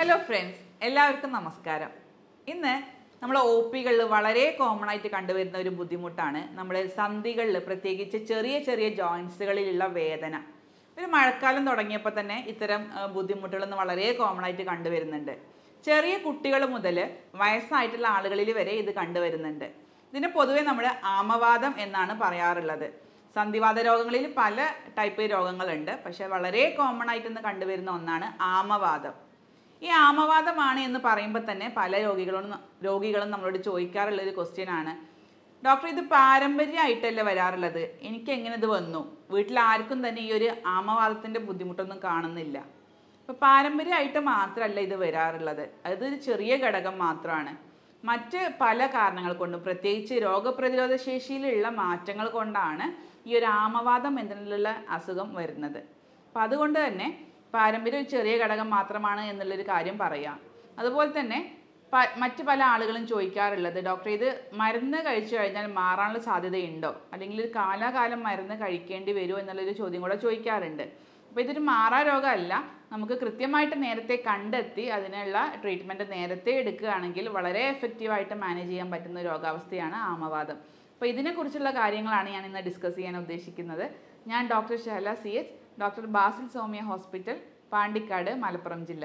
hello friends എല്ലാവർക്കും നമസ്കാരം ഇന്ന് നമ്മൾ ഒ പികളിൽ വളരെ കോമൺ ആയിട്ട് കണ്ടുവരുന്ന ഒരു ബുദ്ധിമുട്ടാണ് നമ്മുടെ സന്ധികളിൽ പ്രത്യേകിച്ച് ചെറിയ ചെറിയ ജോയിൻസുകളിലുള്ള വേദന ഒരു മഴക്കാലം തുടങ്ങിയപ്പോൾ തന്നെ ഇത്തരം ആ, ബുദ്ധിമുട്ടുകളൊന്നും വളരെ കോമൺ ആയിട്ട് കണ്ടുവരുന്നുണ്ട് ചെറിയ കുട്ടികൾ മുതൽ വയസ്സായിട്ടുള്ള ആളുകളിൽ വരെ ഇത് കണ്ടുവരുന്നുണ്ട് ഇതിന് പൊതുവെ നമ്മൾ ആമവാദം എന്നാണ് പറയാറുള്ളത് സന്ധിവാത രോഗങ്ങളിൽ പല ടൈപ്പ് രോഗങ്ങളുണ്ട് പക്ഷെ വളരെ കോമൺ ആയിട്ട് ഇന്ന് കണ്ടുവരുന്ന ഒന്നാണ് ആമവാദം ഈ ആമവാദമാണ് എന്ന് പറയുമ്പോൾ തന്നെ പല രോഗികളും രോഗികളും നമ്മളോട് ചോദിക്കാറുള്ള ഒരു ക്വസ്റ്റ്യൻ ആണ് ഡോക്ടർ ഇത് പാരമ്പര്യമായിട്ടല്ലേ വരാറുള്ളത് എനിക്ക് എങ്ങനെ ഇത് വന്നു വീട്ടിൽ ആർക്കും തന്നെ ഈ ഒരു ആമവാദത്തിൻ്റെ ബുദ്ധിമുട്ടൊന്നും കാണുന്നില്ല അപ്പോൾ പാരമ്പര്യമായിട്ട് മാത്രമല്ല ഇത് വരാറുള്ളത് അതൊരു ചെറിയ ഘടകം മാത്രമാണ് മറ്റ് പല കാരണങ്ങൾ കൊണ്ടും പ്രത്യേകിച്ച് രോഗപ്രതിരോധ ശേഷിയിലുള്ള മാറ്റങ്ങൾ കൊണ്ടാണ് ഈ ഒരു ആമവാദം എന്നുള്ള അസുഖം വരുന്നത് അപ്പം അതുകൊണ്ട് തന്നെ പാരമ്പര്യം ഒരു ചെറിയ ഘടകം മാത്രമാണ് എന്നുള്ളൊരു കാര്യം പറയാം അതുപോലെ തന്നെ പ- മറ്റ് പല ആളുകളും ചോദിക്കാറുള്ളത് ഡോക്ടർ ഇത് മരുന്ന് കഴിച്ചു കഴിഞ്ഞാൽ മാറാനുള്ള സാധ്യതയുണ്ടോ അല്ലെങ്കിൽ ഒരു കാലാകാലം മരുന്ന് കഴിക്കേണ്ടി വരുമോ എന്നുള്ളൊരു ചോദ്യം കൂടെ ചോദിക്കാറുണ്ട് അപ്പോൾ ഇതൊരു മാറാ രോഗമല്ല നമുക്ക് കൃത്യമായിട്ട് നേരത്തെ കണ്ടെത്തി അതിനുള്ള ട്രീറ്റ്മെൻറ്റ് നേരത്തെ എടുക്കുകയാണെങ്കിൽ വളരെ എഫക്റ്റീവായിട്ട് മാനേജ് ചെയ്യാൻ പറ്റുന്ന ഒരു രോഗാവസ്ഥയാണ് ആമവാദം അപ്പോൾ ഇതിനെക്കുറിച്ചുള്ള കാര്യങ്ങളാണ് ഞാൻ ഇന്ന് ഡിസ്കസ് ചെയ്യാൻ ഉദ്ദേശിക്കുന്നത് ഞാൻ doctor Shahala C H doctor Basil Soumya hospital Pandikkad Malappuram ജില്ല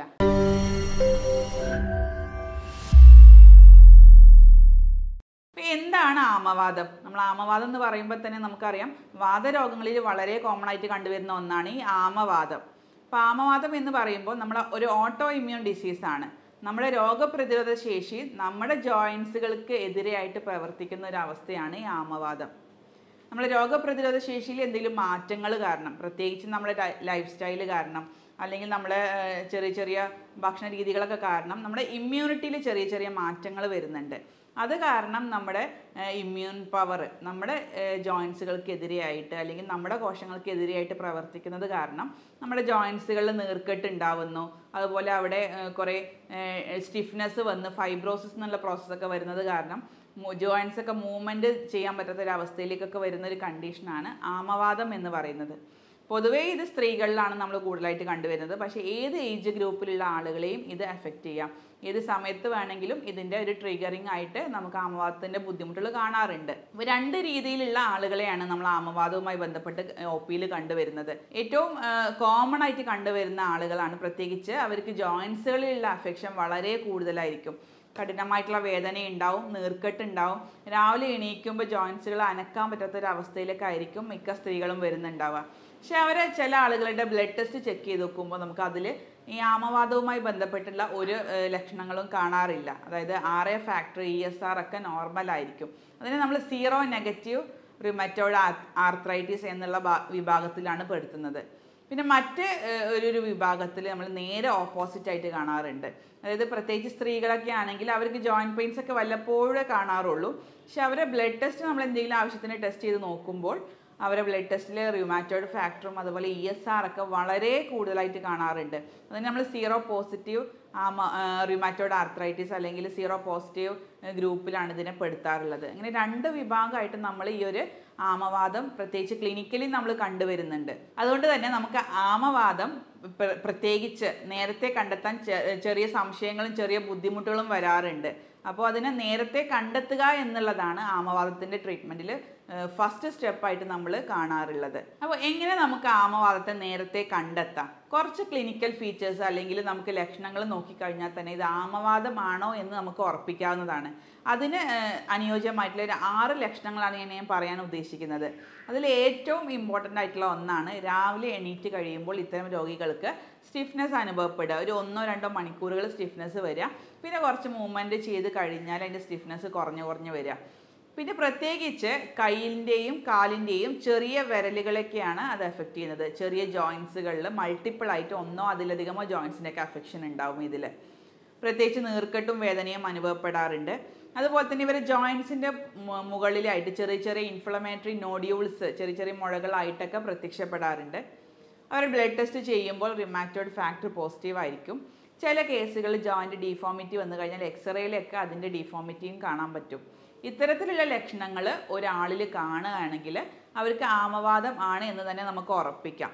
ഇപ്പൊ എന്താണ് ആമവാദം നമ്മൾ ആമവാദം എന്ന് പറയുമ്പോൾ തന്നെ നമുക്കറിയാം വാദരോഗങ്ങളിൽ വളരെ കോമൺ ആയിട്ട് കണ്ടുവരുന്ന ഒന്നാണ് ഈ ആമവാദം അപ്പോൾ ആമവാദം എന്ന് പറയുമ്പോൾ നമ്മൾ ഒരു ഓട്ടോ ഇമ്മ്യൂൺ ഡിസീസാണ് നമ്മുടെ രോഗപ്രതിരോധ ശേഷി നമ്മുടെ ജോയിൻസുകൾക്ക് എതിരെയായിട്ട് പ്രവർത്തിക്കുന്ന ഒരു അവസ്ഥയാണ് ഈ ആമവാദം നമ്മുടെ രോഗപ്രതിരോധ ശേഷിയിൽ എന്തെങ്കിലും മാറ്റങ്ങൾ കാരണം പ്രത്യേകിച്ച് നമ്മുടെ ലൈഫ് സ്റ്റൈൽ കാരണം അല്ലെങ്കിൽ നമ്മുടെ ഏഹ്, ചെറിയ ചെറിയ ഭക്ഷണ രീതികളൊക്കെ കാരണം നമ്മുടെ ഇമ്മ്യൂണിറ്റിയിൽ ചെറിയ ചെറിയ മാറ്റങ്ങൾ വരുന്നുണ്ട് അത് കാരണം നമ്മുടെ ഇമ്മ്യൂൺ പവർ നമ്മുടെ ജോയിൻസുകൾക്കെതിരെയായിട്ട് അല്ലെങ്കിൽ നമ്മുടെ കോശങ്ങൾക്കെതിരെയായിട്ട് പ്രവർത്തിക്കുന്നത് കാരണം നമ്മുടെ ജോയിൻസുകളിൽ നീർക്കെട്ട് ഉണ്ടാവുന്നു അതുപോലെ അവിടെ ഏഹ്, കുറേ സ്റ്റിഫ്നെസ് വന്ന് ഫൈബ്രോസിസ് എന്നുള്ള പ്രോസസ്സൊക്കെ വരുന്നത് കാരണം ജോയിൻസ് ഒക്കെ മൂവ്മെന്റ് ചെയ്യാൻ പറ്റാത്ത ഒരു അവസ്ഥയിലേക്കൊക്കെ വരുന്ന ഒരു കണ്ടീഷനാണ് ആമവാദം എന്ന് പറയുന്നത് പൊതുവേ ഇത് സ്ത്രീകളിലാണ് നമ്മൾ കൂടുതലായിട്ട് കണ്ടുവരുന്നത് പക്ഷേ ഏത് ഏജ് ഗ്രൂപ്പിലുള്ള ആളുകളെയും ഇത് എഫക്റ്റ് ചെയ്യാം ഏത് സമയത്ത് വേണമെങ്കിലും ഇതിൻ്റെ ഒരു ട്രിഗറിങ് ആയിട്ട് നമുക്ക് ആമവാദത്തിൻ്റെ ബുദ്ധിമുട്ടുകൾ കാണാറുണ്ട് അപ്പോൾ രണ്ട് രീതിയിലുള്ള ആളുകളെയാണ് നമ്മൾ ആമവാദവുമായി ബന്ധപ്പെട്ട് ഒ പിയിൽ കണ്ടുവരുന്നത് ഏറ്റവും കോമൺ ആയിട്ട് കണ്ടുവരുന്ന ആളുകളാണ് പ്രത്യേകിച്ച് അവർക്ക് ജോയിൻസുകളിലുള്ള അഫെക്ഷൻ വളരെ കൂടുതലായിരിക്കും കഠിനമായിട്ടുള്ള വേദന ഉണ്ടാവും നീർക്കെട്ട് ഉണ്ടാവും രാവിലെ എണീക്കുമ്പോൾ ജോയിൻസുകൾ അനക്കാൻ പറ്റാത്ത ഒരു അവസ്ഥയിലേക്കായിരിക്കും മിക്ക സ്ത്രീകളും വരുന്നുണ്ടാവുക പക്ഷെ അവരെ ചില ആളുകളുടെ ബ്ലഡ് ടെസ്റ്റ് ചെക്ക് ചെയ്ത് നോക്കുമ്പോൾ നമുക്ക് അതിൽ ഈ ആമവാദവുമായി ബന്ധപ്പെട്ടുള്ള ഒരു ഏഹ്, ലക്ഷണങ്ങളും കാണാറില്ല അതായത് R A factor E S R ഒക്കെ നോർമൽ ആയിരിക്കും അതിനെ നമ്മൾ സീറോ നെഗറ്റീവ് റിമറ്റോഡ് ആർത്രൈറ്റിസ് എന്നുള്ള ഭാ- വിഭാഗത്തിലാണ് പെടുത്തുന്നത് പിന്നെ മറ്റ് ഏഹ്, ഒരു ഒരു വിഭാഗത്തിൽ നമ്മൾ നേരെ ഓപ്പോസിറ്റ് ആയിട്ട് കാണാറുണ്ട് അതായത് പ്രത്യേകിച്ച് സ്ത്രീകളൊക്കെ ആണെങ്കിൽ അവർക്ക് ജോയിൻറ്റ് പെയിൻസ് ഒക്കെ വല്ലപ്പോഴേ കാണാറുള്ളൂ പക്ഷെ അവരെ ബ്ലഡ് ടെസ്റ്റ് നമ്മൾ എന്തെങ്കിലും ആവശ്യത്തിന് ടെസ്റ്റ് ചെയ്ത് നോക്കുമ്പോൾ അവരെ ബ്ലഡ് ടെസ്റ്റിൽ റിമാറ്റോയിഡ് ഫാക്ടറും അതുപോലെ ഇ എസ് ആർ ഒക്കെ വളരെ കൂടുതലായിട്ട് കാണാറുണ്ട് അതിന് നമ്മൾ സീറോ പോസിറ്റീവ് റിമാറ്റോയിഡ് ആർത്രൈറ്റിസ് അല്ലെങ്കിൽ സീറോ പോസിറ്റീവ് ഗ്രൂപ്പിലാണ് ഇതിനെ പെടുത്താറുള്ളത് അങ്ങനെ രണ്ട് വിഭാഗമായിട്ട് നമ്മൾ ഈ ഒരു ആമവാദം പ്രത്യേകിച്ച് ക്ലിനിക്കലി നമ്മൾ കണ്ടുവരുന്നുണ്ട് അതുകൊണ്ട് തന്നെ നമുക്ക് ആമവാദം പ്ര- പ്രത്യേകിച്ച് നേരത്തെ കണ്ടെത്താൻ ചെ- ചെറിയ സംശയങ്ങളും ചെറിയ ബുദ്ധിമുട്ടുകളും വരാറുണ്ട് അപ്പോൾ അതിനെ നേരത്തെ കണ്ടെത്തുക എന്നുള്ളതാണ് ആമവാദത്തിൻ്റെ ട്രീറ്റ്മെൻറ്റിൽ ഫസ്റ്റ് സ്റ്റെപ്പായിട്ട് നമ്മൾ കാണാറുള്ളത് അപ്പോൾ എങ്ങനെ നമുക്ക് ആമവാദത്തെ നേരത്തെ കണ്ടെത്താം കുറച്ച് ക്ലിനിക്കൽ ഫീച്ചേഴ്സ് അല്ലെങ്കിൽ നമുക്ക് ലക്ഷണങ്ങൾ നോക്കിക്കഴിഞ്ഞാൽ തന്നെ ഇത് ആമവാദമാണോ എന്ന് നമുക്ക് ഉറപ്പിക്കാവുന്നതാണ് അതിന് ഏഹ്, അനുയോജ്യമായിട്ടുള്ള ഒരു ആറ് ലക്ഷണങ്ങളാണ് ഞാൻ ഞാൻ പറയാൻ ഉദ്ദേശിക്കുന്നത് അതിൽ ഏറ്റവും ഇമ്പോർട്ടൻ്റ് ആയിട്ടുള്ള ഒന്നാണ് രാവിലെ എണീറ്റ് കഴിയുമ്പോൾ ഇത്തരം രോഗികൾക്ക് സ്റ്റിഫ്നെസ് അനുഭവപ്പെടുക ഒരു ഒന്നോ രണ്ടോ മണിക്കൂറുകൾ സ്റ്റിഫ്നെസ് വരിക പിന്നെ കുറച്ച് മൂവ്മെൻറ്റ് ചെയ്ത് കഴിഞ്ഞാൽ അതിൻ്റെ സ്റ്റിഫ്നെസ് കുറഞ്ഞു കുറഞ്ഞു വരിക പിന്നെ പ്രത്യേകിച്ച് കൈയിൻ്റെയും കാലിൻ്റെയും ചെറിയ വിരലുകളൊക്കെയാണ് അത് എഫക്റ്റ് ചെയ്യുന്നത് ചെറിയ ജോയിൻസുകളിൽ മൾട്ടിപ്പിൾ ആയിട്ട് ഒന്നോ അതിലധികമോ ജോയിൻസിൻ്റെയൊക്കെ അഫെക്ഷൻ ഉണ്ടാവും ഇതിൽ പ്രത്യേകിച്ച് നീർക്കെട്ടും വേദനയും അനുഭവപ്പെടാറുണ്ട് അതുപോലെ തന്നെ ഇവരെ ജോയിൻസിൻ്റെ മുകളിലായിട്ട് ചെറിയ ചെറിയ ഇൻഫ്ലമേറ്ററി നോഡ്യൂൾസ് ചെറിയ ചെറിയ മുഴകളായിട്ടൊക്കെ പ്രത്യക്ഷപ്പെടാറുണ്ട് അവർ ബ്ലഡ് ടെസ്റ്റ് ചെയ്യുമ്പോൾ റിമാക്റ്റോയിഡ് ഫാക്ടർ പോസിറ്റീവ് ആയിരിക്കും ചില കേസുകളിൽ ജോയിൻ്റ് ഡീഫോമിറ്റി വന്നു കഴിഞ്ഞാൽ എക്സ്റേയിലൊക്കെ അതിൻ്റെ ഡീഫോമിറ്റിയും കാണാൻ പറ്റും ഇത്തരത്തിലുള്ള ലക്ഷണങ്ങൾ ഒരാളിൽ കാണുകയാണെങ്കിൽ അവർക്ക് ആമവാദം ആണ് എന്ന് തന്നെ നമുക്ക് ഉറപ്പിക്കാം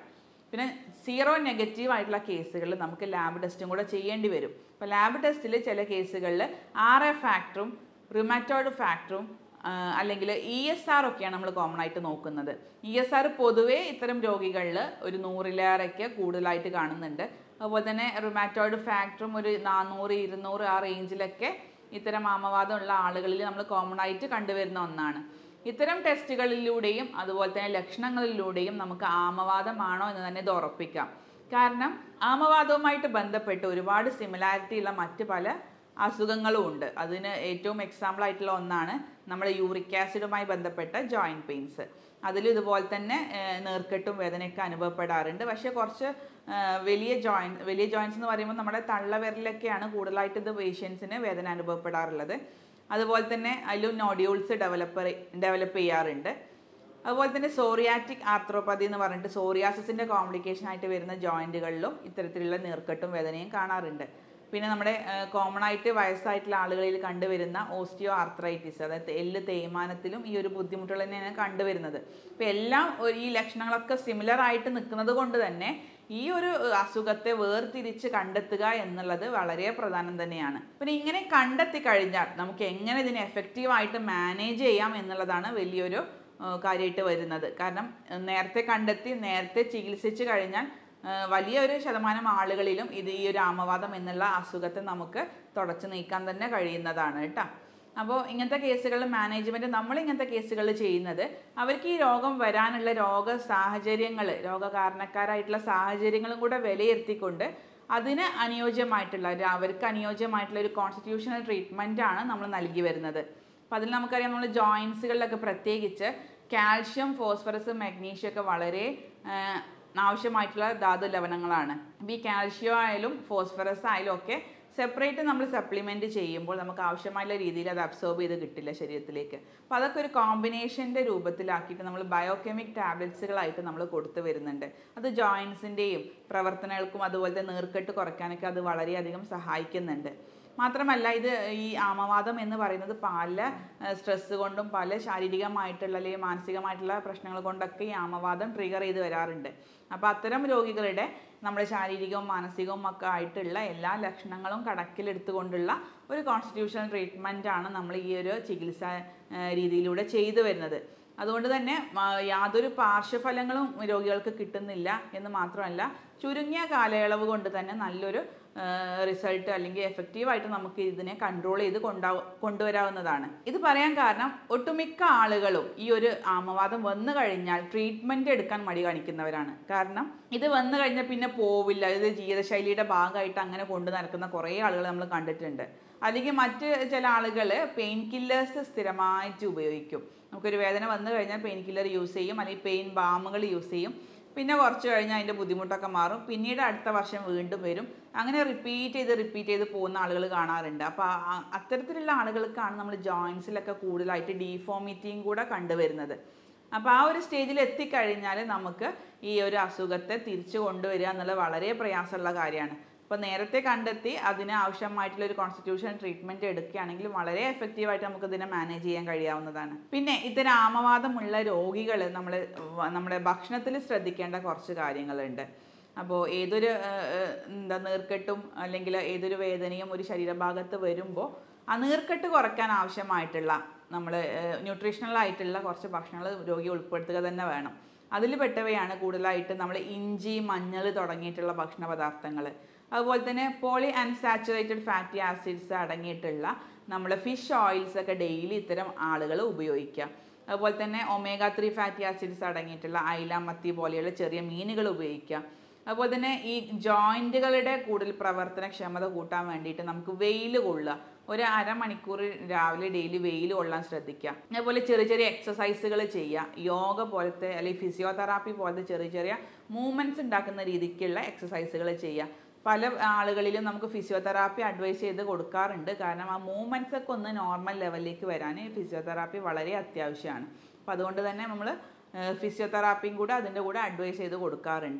പിന്നെ സീറോ നെഗറ്റീവ് ആയിട്ടുള്ള കേസുകളിൽ നമുക്ക് ലാബ് ടെസ്റ്റും കൂടെ ചെയ്യേണ്ടി വരും അപ്പോൾ ലാബ് ടെസ്റ്റിൽ ചില കേസുകളിൽ ആർ എ ഫാക്ടറും റിമാറ്റോയിഡ് ഫാക്ടറും അല്ലെങ്കിൽ ഇ എസ് ആർ ഒക്കെയാണ് നമ്മൾ കോമൺ ആയിട്ട് നോക്കുന്നത് ഇ എസ് ആർ പൊതുവേ ഇത്തരം രോഗികളിൽ ഒരു നൂറിലേറെയൊക്കെ കൂടുതലായിട്ട് കാണുന്നുണ്ട് അതുപോലെ തന്നെ റിമാറ്റോയിഡ് ഫാക്ടറും ഒരു നാനൂറ് ഇരുന്നൂറ് ആ റേഞ്ചിലൊക്കെ ഇത്തരം ആമവാദമുള്ള ആളുകളിൽ നമ്മൾ കോമൺ ആയിട്ട് കണ്ടുവരുന്ന ഒന്നാണ് ഇത്തരം ടെസ്റ്റുകളിലൂടെയും അതുപോലെ തന്നെ ലക്ഷണങ്ങളിലൂടെയും നമുക്ക് ആമവാദമാണോ എന്ന് തന്നെ ഇത് ഉറപ്പിക്കാം കാരണം ആമവാദവുമായിട്ട് ബന്ധപ്പെട്ട് ഒരുപാട് സിമിലാരിറ്റി ഉള്ള മറ്റ് പല അസുഖങ്ങളും ഉണ്ട് അതിന് ഏറ്റവും എക്സാമ്പിൾ ആയിട്ടുള്ള ഒന്നാണ് നമ്മുടെ യൂറിക് ആസിഡുമായി ബന്ധപ്പെട്ട ജോയിൻറ്റ് പെയിൻസ് അതിലും ഇതുപോലെ തന്നെ ഏഹ്, നീർക്കെട്ടും വേദനയൊക്കെ അനുഭവപ്പെടാറുണ്ട് പക്ഷേ കുറച്ച് ഏഹ്, വലിയ ജോയിൻ വലിയ ജോയിൻസ് എന്ന് പറയുമ്പോൾ നമ്മുടെ തള്ളവിരലിലൊക്കെയാണ് കൂടുതലായിട്ട് ഇത് പേഷ്യൻസിന് വേദന അനുഭവപ്പെടാറുള്ളത് അതുപോലെ തന്നെ അതിലും നോഡ്യൂൾസ് ഡെവലപ്പ് ഡെവലപ്പ് ചെയ്യാറുണ്ട് അതുപോലെ തന്നെ സോറിയാറ്റിക് ആർത്രോപ്പതി എന്ന് പറഞ്ഞിട്ട് സോറിയാസിസിൻ്റെ കോംപ്ലിക്കേഷൻ ആയിട്ട് വരുന്ന ജോയിൻറ്റുകളിലും ഇത്തരത്തിലുള്ള നീർക്കെട്ടും വേദനയും കാണാറുണ്ട് പിന്നെ നമ്മുടെ കോമൺ ആയിട്ട് വയസ്സായിട്ടുള്ള ആളുകളിൽ കണ്ടുവരുന്ന ഓസ്റ്റിയോ ആർത്രൈറ്റിസ് അതായത് എല്ല് തേയ്മാനത്തിലും ഈ ഒരു ബുദ്ധിമുട്ടുകൾ തന്നെയാണ് കണ്ടുവരുന്നത് അപ്പോൾ എല്ലാം ഒരു- ഈ ലക്ഷണങ്ങളൊക്കെ സിമിലർ ആയിട്ട് നിൽക്കുന്നത് കൊണ്ട് തന്നെ ഈ ഒരു ഏഹ്, അസുഖത്തെ വേർതിരിച്ച് കണ്ടെത്തുക എന്നുള്ളത് വളരെ പ്രധാനം തന്നെയാണ് പിന്നെ ഇങ്ങനെ കണ്ടെത്തി കഴിഞ്ഞാൽ നമുക്ക് എങ്ങനെ ഇതിനെ എഫക്റ്റീവായിട്ട് മാനേജ് ചെയ്യാം എന്നുള്ളതാണ് വലിയൊരു ഏഹ്, കാര്യമായിട്ട് വരുന്നത് കാരണം ഏഹ്, നേരത്തെ കണ്ടെത്തി നേരത്തെ ചികിത്സിച്ച് കഴിഞ്ഞാൽ ഏഹ്, വലിയൊരു ശതമാനം ആളുകളിലും ഇത് ഈ ഒരു ആമവാദം എന്നുള്ള അസുഖത്തെ നമുക്ക് തുടച്ചു നീക്കാൻ തന്നെ കഴിയുന്നതാണ് കേട്ടോ അപ്പോൾ ഇങ്ങനത്തെ കേസുകളിൽ മാനേജ്മെൻറ്റ് നമ്മൾ ഇങ്ങനത്തെ കേസുകളിൽ ചെയ്യുന്നത് അവർക്ക് ഈ രോഗം വരാനുള്ള രോഗ സാഹചര്യങ്ങൾ രോഗകാരണക്കാരായിട്ടുള്ള സാഹചര്യങ്ങളും കൂടെ വിലയിരുത്തിക്കൊണ്ട് അതിന് അനുയോജ്യമായിട്ടുള്ള ഒരു അവർക്ക് അനുയോജ്യമായിട്ടുള്ള ഒരു കോൺസ്റ്റിറ്റ്യൂഷണൽ ട്രീറ്റ്മെൻ്റ് ആണ് നമ്മൾ നൽകി വരുന്നത് അപ്പോൾ അതിൽ നമുക്കറിയാം നമ്മൾ ജോയിൻസുകളിലൊക്കെ പ്രത്യേകിച്ച് കാൽഷ്യം ഫോസ്ഫറസ് മഗ്നീഷ്യം ഒക്കെ വളരെ ആ, ആവശ്യമായിട്ടുള്ള ധാതു ലവണങ്ങളാണ് അപ്പോൾ ഈ കാൽഷ്യം ആയാലും ഫോസ്ഫറസ് ആയാലും ഒക്കെ സെപ്പറേറ്റ് നമ്മൾ സപ്ലിമെൻറ്റ് ചെയ്യുമ്പോൾ നമുക്ക് ആവശ്യമായുള്ള രീതിയിൽ അത് അബ്സോർബ് ചെയ്ത് കിട്ടില്ല ശരീരത്തിലേക്ക് അപ്പോൾ അതൊക്കെ ഒരു കോമ്പിനേഷൻ്റെ രൂപത്തിലാക്കിയിട്ട് നമ്മൾ ബയോകെമിക് ടാബ്ലറ്റ്സുകളായിട്ട് നമ്മൾ കൊടുത്തു വരുന്നുണ്ട് അത് ജോയിൻസിൻ്റെയും പ്രവർത്തനങ്ങൾക്കും അതുപോലത്തെ നീർക്കെട്ട് കുറയ്ക്കാനൊക്കെ അത് വളരെയധികം സഹായിക്കുന്നുണ്ട് മാത്രമല്ല ഇത് ഈ ആമവാദം എന്ന് പറയുന്നത് പല സ്ട്രെസ് കൊണ്ടും പല ശാരീരികമായിട്ടുള്ള അല്ലെങ്കിൽ മാനസികമായിട്ടുള്ള പ്രശ്നങ്ങൾ കൊണ്ടൊക്കെ ഈ ആമവാദം ട്രിഗർ ചെയ്ത് വരാറുണ്ട് അപ്പോൾ അത്തരം രോഗികളുടെ നമ്മുടെ ശാരീരികവും മാനസികവും ഒക്കെ ആയിട്ടുള്ള എല്ലാ ലക്ഷണങ്ങളും കണക്കിലെടുത്തുകൊണ്ടുള്ള ഒരു കോൺസ്റ്റിറ്റ്യൂഷണൽ ട്രീറ്റ്മെൻ്റ് ആണ് നമ്മൾ ഈ ഒരു ചികിത്സാ ആ, രീതിയിലൂടെ ചെയ്തു വരുന്നത് അതുകൊണ്ട് തന്നെ ആ, യാതൊരു പാർശ്വഫലങ്ങളും രോഗികൾക്ക് കിട്ടുന്നില്ല എന്ന് മാത്രമല്ല ചുരുങ്ങിയ കാലയളവ് കൊണ്ട് തന്നെ നല്ലൊരു റിസൾട്ട് അല്ലെങ്കിൽ എഫക്റ്റീവായിട്ട് നമുക്ക് ഇതിനെ കൺട്രോൾ ചെയ്ത് കൊണ്ടാ കൊണ്ടുവരാവുന്നതാണ് ഇത് പറയാൻ കാരണം ഒട്ടുമിക്ക ആളുകളും ഈ ഒരു ആമവാദം വന്നു കഴിഞ്ഞാൽ ട്രീറ്റ്മെൻറ്റ് എടുക്കാൻ മടി കാണിക്കുന്നവരാണ് കാരണം ഇത് വന്നു കഴിഞ്ഞാൽ പിന്നെ പോവില്ല ഇത് ജീവിതശൈലിയുടെ ഭാഗമായിട്ട് അങ്ങനെ കൊണ്ടു നടക്കുന്ന കുറേ ആളുകൾ നമ്മൾ കണ്ടിട്ടുണ്ട് അല്ലെങ്കിൽ മറ്റ് ചില ആളുകൾ പെയിൻ കില്ലേഴ്സ് സ്ഥിരമായിട്ട് ഉപയോഗിക്കും നമുക്കൊരു വേദന വന്നു കഴിഞ്ഞാൽ പെയിൻ കില്ലർ യൂസ് ചെയ്യും അല്ലെങ്കിൽ പെയിൻ ബാമുകൾ യൂസ് ചെയ്യും പിന്നെ കുറച്ച് കഴിഞ്ഞാൽ അതിൻ്റെ ബുദ്ധിമുട്ടൊക്കെ മാറും പിന്നീട് അടുത്ത വർഷം വീണ്ടും വരും അങ്ങനെ റിപ്പീറ്റ് ചെയ്ത് റിപ്പീറ്റ് ചെയ്ത് പോകുന്ന ആളുകൾ കാണാറുണ്ട് അപ്പോൾ അത്തരത്തിലുള്ള ആളുകൾക്കാണ് നമ്മൾ ജോയിൻസിലൊക്കെ കൂടുതലായിട്ട് ഡീഫോമിറ്റിയും കൂടെ കണ്ടുവരുന്നത് അപ്പോൾ ആ ഒരു സ്റ്റേജിൽ എത്തിക്കഴിഞ്ഞാൽ നമുക്ക് ഈ ഒരു അസുഖത്തെ തിരിച്ചു കൊണ്ടുവരിക എന്നുള്ളത് വളരെ പ്രയാസമുള്ള കാര്യമാണ് അപ്പോൾ നേരത്തെ കണ്ടെത്തി അതിന് ആവശ്യമായിട്ടുള്ള ഒരു കോൺസ്റ്റിറ്റ്യൂഷൻ ട്രീറ്റ്മെൻറ്റ് എടുക്കുകയാണെങ്കിൽ വളരെ എഫക്റ്റീവായിട്ട് നമുക്ക് ഇതിനെ മാനേജ് ചെയ്യാൻ കഴിയാവുന്നതാണ് പിന്നെ ഇത്തരം ആമവാദമുള്ള രോഗികൾ നമ്മൾ നമ്മുടെ ഭക്ഷണത്തിൽ ശ്രദ്ധിക്കേണ്ട കുറച്ച് കാര്യങ്ങളുണ്ട് അപ്പോൾ ഏതൊരു ഏഹ്, ഏഹ്, എന്താ നീർക്കെട്ടും അല്ലെങ്കിൽ ഏതൊരു വേദനയും ഒരു ശരീരഭാഗത്ത് വരുമ്പോൾ ആ നീർക്കെട്ട് കുറയ്ക്കാൻ ആവശ്യമായിട്ടുള്ള നമ്മൾ ന്യൂട്രീഷണൽ ആയിട്ടുള്ള കുറച്ച് ഭക്ഷണങ്ങൾ രോഗി ഉൾപ്പെടുത്തുക തന്നെ വേണം അതിൽ പെട്ടവയാണ് കൂടുതലായിട്ട് നമ്മൾ ഇഞ്ചി മഞ്ഞൾ തുടങ്ങിയിട്ടുള്ള ഭക്ഷണ പദാർത്ഥങ്ങൾ അതുപോലെ തന്നെ പോളി അൺസാച്ചുറേറ്റഡ് ഫാറ്റി ആസിഡ്സ് അടങ്ങിയിട്ടുള്ള നമ്മൾ ഫിഷ് ഓയിൽസ് ഒക്കെ ഡെയിലി ഇത്തരം ആളുകൾ ഉപയോഗിക്കുക അതുപോലെ തന്നെ ഒമേഗ ത്രീ ഫാറ്റി ആസിഡ്സ് അടങ്ങിയിട്ടുള്ള അയില മത്തി പോലെയുള്ള ചെറിയ മീനുകൾ ഉപയോഗിക്കുക അതുപോലെ തന്നെ ഈ ജോയിൻറ്റുകളുടെ കൂടുതൽ പ്രവർത്തനക്ഷമത കൂട്ടാൻ വേണ്ടിയിട്ട് നമുക്ക് വെയിൽ കൊള്ളുക ഒരു അരമണിക്കൂർ രാവിലെ ഡെയിലി വെയിൽ കൊള്ളാൻ ശ്രദ്ധിക്കുക അതുപോലെ ചെറിയ ചെറിയ എക്സസൈസുകൾ ചെയ്യുക യോഗ പോലത്തെ അല്ലെങ്കിൽ ഫിസിയോതെറാപ്പി പോലത്തെ ചെറിയ ചെറിയ മൂവ്മെൻറ്റ്സ് ഉണ്ടാക്കുന്ന രീതിക്കുള്ള എക്സസൈസുകൾ ചെയ്യുക പല ആളുകളിലും നമുക്ക് ഫിസിയോതെറാപ്പി അഡ്വൈസ് ചെയ്ത് കൊടുക്കാറുണ്ട് കാരണം ആ മൂവ്മെൻറ്റ്സ് ഒക്കെ ഒന്ന് നോർമൽ ലെവലിലേക്ക് വരാൻ ഫിസിയോതെറാപ്പി വളരെ അത്യാവശ്യമാണ് അപ്പോൾ അതുകൊണ്ട് തന്നെ നമ്മൾ ഫിസിയോതെറാപ്പിയും കൂടെ അതിൻ്റെ കൂടെ അഡ്വൈസ് ചെയ്ത് കൊടുക്കാറുണ്ട്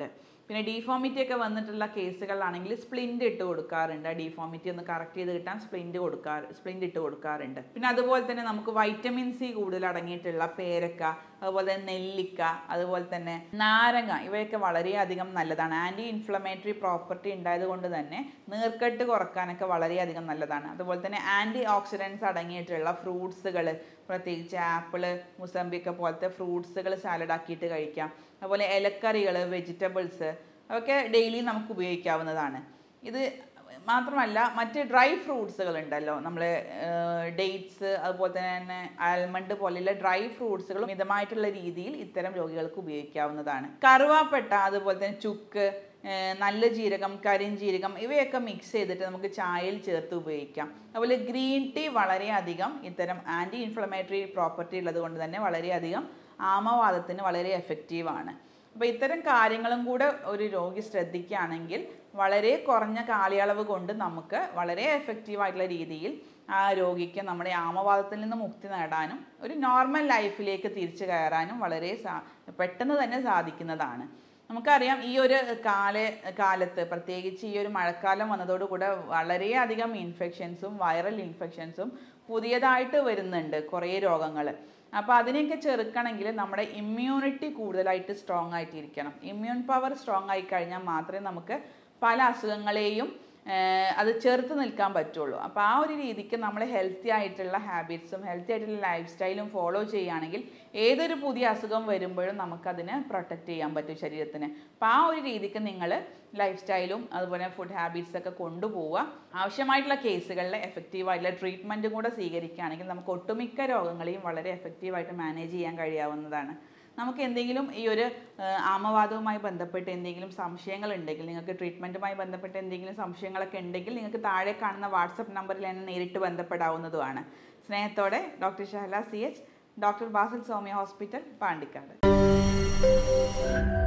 പിന്നെ ഡീഫോമിറ്റി ഒക്കെ വന്നിട്ടുള്ള കേസുകളിലാണെങ്കിൽ സ്പ്ലിൻ്റ് ഇട്ട് കൊടുക്കാറുണ്ട് ഡീഫോമിറ്റി ഒന്ന് കറക്റ്റ് ചെയ്ത് കിട്ടാൻ സ്പ്ലിൻ്റ് കൊടുക്കാറ് സ്പ്ലിൻ്റ് ഇട്ട് കൊടുക്കാറുണ്ട് പിന്നെ അതുപോലെ തന്നെ നമുക്ക് വൈറ്റമിൻ സി കൂടുതൽ അടങ്ങിയിട്ടുള്ള പേരക്ക അതുപോലെ തന്നെ നെല്ലിക്ക അതുപോലെ തന്നെ നാരങ്ങ ഇവയൊക്കെ വളരെയധികം നല്ലതാണ് ആൻറ്റി ഇൻഫ്ലമേറ്ററി പ്രോപ്പർട്ടി ഉണ്ടായത് കൊണ്ട് തന്നെ നീർക്കെട്ട് കുറക്കാനൊക്കെ വളരെയധികം നല്ലതാണ് അതുപോലെ തന്നെ ആൻറ്റി ഓക്സിഡൻസ് അടങ്ങിയിട്ടുള്ള ഫ്രൂട്ട്സുകൾ പ്രത്യേകിച്ച് ആപ്പിള് മുസമ്പിക്ക പോലത്തെ ഫ്രൂട്ട്സുകൾ സാലഡ് ആക്കിയിട്ട് കഴിക്കാം അതുപോലെ ഇലക്കറികൾ വെജിറ്റബിൾസ് അതൊക്കെ ഡെയിലി നമുക്ക് ഉപയോഗിക്കാവുന്നതാണ് ഇത് മാത്രമല്ല മറ്റ് ഡ്രൈ ഫ്രൂട്ട്സുകൾ ഉണ്ടല്ലോ നമ്മൾ ഡേറ്റ്സ് അതുപോലെ തന്നെ ആൽമണ്ട് പോലെയുള്ള ഡ്രൈ ഫ്രൂട്ട്സുകൾ മിതമായിട്ടുള്ള രീതിയിൽ ഇത്തരം രോഗികൾക്ക് ഉപയോഗിക്കാവുന്നതാണ് കറുവാപ്പട്ട അതുപോലെ തന്നെ ചുക്ക് ഏഹ് നല്ല ജീരകം കരിഞ്ജീരകം ഇവയൊക്കെ മിക്സ് ചെയ്തിട്ട് നമുക്ക് ചായയിൽ ചേർത്ത് ഉപയോഗിക്കാം അതുപോലെ ഗ്രീൻ ടീ വളരെയധികം ഇത്തരം ആൻറ്റി ഇൻഫ്ലമേറ്ററി പ്രോപ്പർട്ടി ഉള്ളത് കൊണ്ട് തന്നെ വളരെയധികം ആമവാദത്തിന് വളരെ എഫക്റ്റീവാണ് അപ്പോൾ ഇത്തരം കാര്യങ്ങളും കൂടെ ഒരു രോഗി ശ്രദ്ധിക്കുകയാണെങ്കിൽ വളരെ കുറഞ്ഞ കാലയളവ് കൊണ്ട് നമുക്ക് വളരെ എഫക്റ്റീവായിട്ടുള്ള രീതിയിൽ ആ രോഗിക്ക് നമ്മുടെ ആമവാദത്തിൽ നിന്ന് മുക്തി നേടാനും ഒരു നോർമൽ ലൈഫിലേക്ക് തിരിച്ചു കയറാനും വളരെ സാ പെട്ടെന്ന് തന്നെ സാധിക്കുന്നതാണ് നമുക്കറിയാം ഈ ഒരു കാല കാലത്ത് പ്രത്യേകിച്ച് ഈ ഒരു മഴക്കാലം വന്നതോടുകൂടെ വളരെയധികം ഇൻഫെക്ഷൻസും വൈറൽ ഇൻഫെക്ഷൻസും പുതിയതായിട്ട് വരുന്നുണ്ട് കുറേ രോഗങ്ങൾ അപ്പോൾ അതിനെയൊക്കെ ചെറുക്കണമെങ്കിൽ നമ്മുടെ ഇമ്മ്യൂണിറ്റി കൂടുതലായിട്ട് സ്ട്രോങ് ആയിട്ടിരിക്കണം ഇമ്മ്യൂൺ പവർ സ്ട്രോങ് ആയി കഴിഞ്ഞാൽ മാത്രമേ നമുക്ക് പല അസുഖങ്ങളെയും ഏഹ് അത് ചെറുത്ത് നിൽക്കാൻ പറ്റുള്ളൂ അപ്പോൾ ആ ഒരു രീതിക്ക് നമ്മൾ ഹെൽത്തി ആയിട്ടുള്ള ഹാബിറ്റ്സും ഹെൽത്തി ആയിട്ടുള്ള ലൈഫ് സ്റ്റൈലും ഫോളോ ചെയ്യുകയാണെങ്കിൽ ഏതൊരു പുതിയ അസുഖം വരുമ്പോഴും നമുക്കതിനെ പ്രൊട്ടക്റ്റ് ചെയ്യാൻ പറ്റും ശരീരത്തിന് അപ്പോൾ ആ ഒരു രീതിക്ക് നിങ്ങൾ ലൈഫ് സ്റ്റൈലും അതുപോലെ ഫുഡ് ഹാബിറ്റ്സ് ഒക്കെ കൊണ്ടുപോവുക ആവശ്യമായിട്ടുള്ള കേസുകളിൽ എഫക്റ്റീവായിട്ടുള്ള ട്രീറ്റ്മെൻറ്റും കൂടെ സ്വീകരിക്കുകയാണെങ്കിൽ നമുക്ക് ഒട്ടുമിക്ക രോഗങ്ങളെയും വളരെ എഫക്റ്റീവായിട്ട് മാനേജ് ചെയ്യാൻ കഴിയാവുന്നതാണ് നമുക്ക് എന്തെങ്കിലും ഈ ഒരു ഏഹ്, ആമവാദവുമായി ബന്ധപ്പെട്ട് എന്തെങ്കിലും സംശയങ്ങൾ ഉണ്ടെങ്കിൽ നിങ്ങൾക്ക് ട്രീറ്റ്മെൻറ്റുമായി ബന്ധപ്പെട്ട് എന്തെങ്കിലും സംശയങ്ങളൊക്കെ ഉണ്ടെങ്കിൽ നിങ്ങൾക്ക് താഴെ കാണുന്ന വാട്സപ്പ് നമ്പറിൽ എന്നെ നേരിട്ട് ബന്ധപ്പെടാവുന്നതുമാണ് സ്നേഹത്തോടെ doctor Shahala C H doctor Basil Soumya hospital Pandikkad